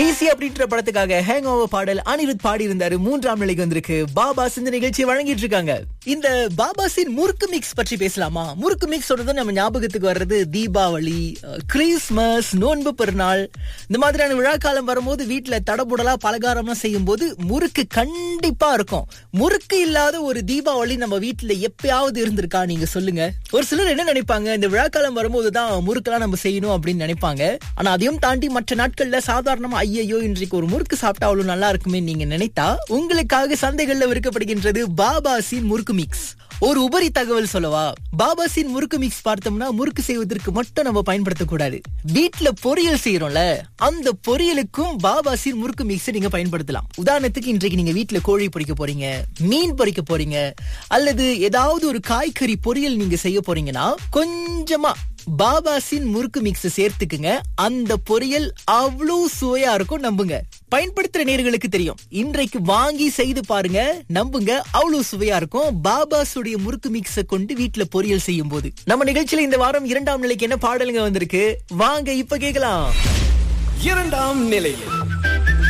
DC அப்படின்ற படத்துக்காக hang over பாடல் அனிருத் பாடி இருந்தாரு மூன்றாம் நிலைக்கு வந்திருக்கு பாபாஸ் இந்த நிகழ்ச்சியை வழங்கிட்டு இருக்காங்க இந்த பாபாஸின் முறுக்கு மிக்ஸ் பற்றி பேசலாமா முறுக்கு மிக்ஸ் சொல்றது நம்ம ஞாபகத்துக்கு வர்றது தீபாவளி அஹ், கிறிஸ்மஸ் நோன்பு பெருநாள் இந்த மாதிரியான விழாக்காலம் வரும்போது வீட்டுல தடபுடலா பலகாரம்லாம் செய்யும் போது முறுக்கு கண்டிப்பா இருக்கும் முறுக்கு இல்லாத ஒரு தீபாவளி நம்ம வீட்டுல எப்பயாவது இருந்திருக்கா நீங்க சொல்லுங்க ஒரு சிலர் என்ன நினைப்பாங்க இந்த விழாக்காலம் வரும்போதுதான் முறுக்கெல்லாம் நம்ம செய்யணும் அப்படின்னு நினைப்பாங்க ஆனா அதையும் தாண்டி மற்ற நாட்கள்ல சாதாரணமா ஐயையோ இன்றைக்கு ஒரு முறுக்கு சாப்பிட்டா அவ்வளவு நல்லா இருக்குமே நீங்க நினைத்தா உங்களுக்காக சந்தைகள்ல விற்கப்படுகின்றது பாபாசின் முறுக்கு மிக்ஸ் ஒரு உபரி தகவல் சொல்லவா பாபாசின் முறுக்கு மிக்ஸ் பார்த்தோம்னா முறுக்கு செய்வதற்கு மட்டும் நம்ம பயன்படுத்தக்கூடாது வீட்ல பொரியல் செய்யறோம்ல அந்த பொரியலுக்கும் பாபாசின் முறுக்கு மிக்ஸ் நீங்க பயன்படுத்தலாம் உதாரணத்துக்கு இன்றைக்கு நீங்க வீட்ல கோழி பொரிக்க போறீங்க மீன் பொரிக்க போறீங்க அல்லது ஏதாவது ஒரு காய்கறி பொரியல் நீங்க செய்ய போறீங்கன்னா கொஞ்சமா பாபாசின் முறுக்கு மிக்ஸ் சேர்த்துக்குங்க அந்த பொரியல் அவ்வளவு சுவையா இருக்கும் நம்புங்க பயன்படுத்துற நேர்களுக்கு தெரியும் இன்றைக்கு வாங்கி செய்து பாருங்க நம்புங்க அவ்வளவு சுவையா இருக்கும் பாபாஸுடைய முறுக்கு மிக்ஸ கொண்டு வீட்ல பொரியல் செய்யும் போது நம்ம நிகழ்ச்சியில இந்த வாரம் இரண்டாம் நிலைக்கு என்ன பாடலுங்க வந்திருக்கு வாங்க இப்ப கேக்கலாம் இரண்டாம் நிலையில்